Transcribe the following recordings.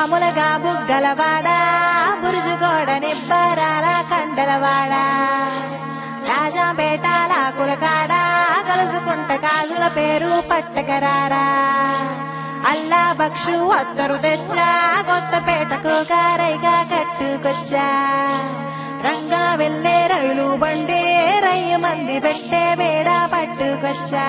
మామూలుగా బుగ్గలవాడా బురుజుగోడ నిబ్బరాల కండలవాడా రాజాపేటాల కులకాడ కలుసుకుంట కాజుల పేరు పట్టకరారా అల్లా బక్షు అత్తరు తెచ్చా కొత్తపేటకు కారైగా కట్టుకొచ్చా రంగా వెళ్ళే రైలు బండి రయ్య మంది పెట్టే వేడ పట్టుకొచ్చా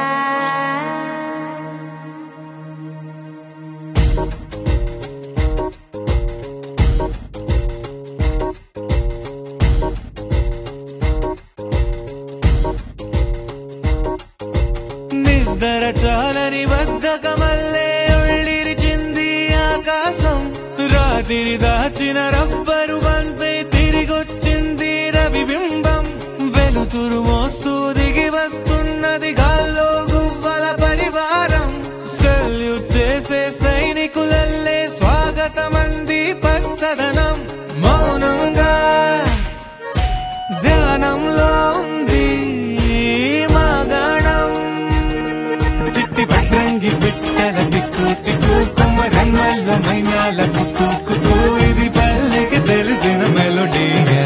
నిద్ర చాలని బద్ధకమల్లే ఉళ్ళిరిచింది ఆకాశం రాత్రి దాచిన రబ్బరు బంతై తిరిగొచ్చింది రవిబింబం వెలుతురు మోస్తూ దిగి వస్తున్నది గాల్లో గువ్వల పరివారం సెల్యూట్ చేసే సైనికులల్లే స్వాగతమంది పచ్చదనం మౌనంగా ధ్యానంలో ఉంది మాగాణం చిట్టి పట్రంగి బిట్టల దిక్కు దిక్కు కుమ్మరమ్మల్ల మైనాల కుక్కు కుక్కు ఇది పల్లెకి తెలిసిన మెలోడీగా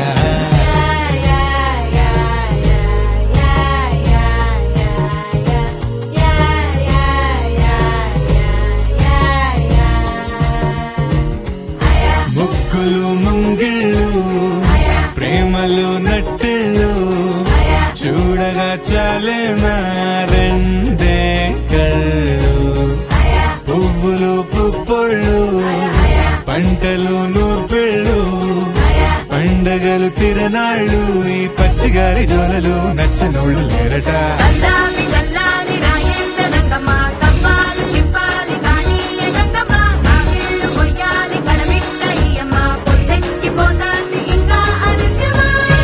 ముగ్గులు ముంగిళ్ళు ప్రేమలు నట్టిళ్ళు చూడగా చాలే నా రెండే కళ్ళు పువ్వులు పుప్పొళ్ళు పంటలు నూర్పిళ్ళు పండగలు తిరనాళ్ళు ఈ పచ్చిగారి జోలలు నచ్చనోళ్ళు లేరట కల్లాపి చల్లాలి రాయేంద్ర రంగమ్మ కవ్వాలి తిప్పాలి కానీయ గంగమ్మ కావిళ్ళు కొయ్యాలి కడమిట్ట ఈయమ్మ పొద్దెక్కి పోతాంది ఇంకా అలసిమా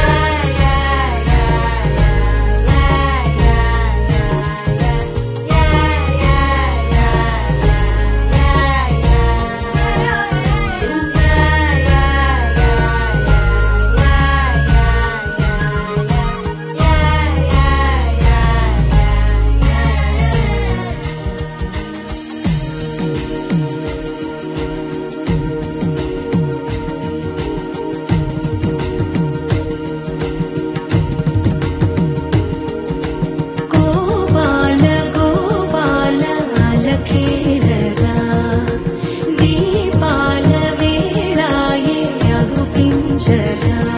గోపాల గోపాల అలకేరరా దీపాల వేళాయే అగుపించరా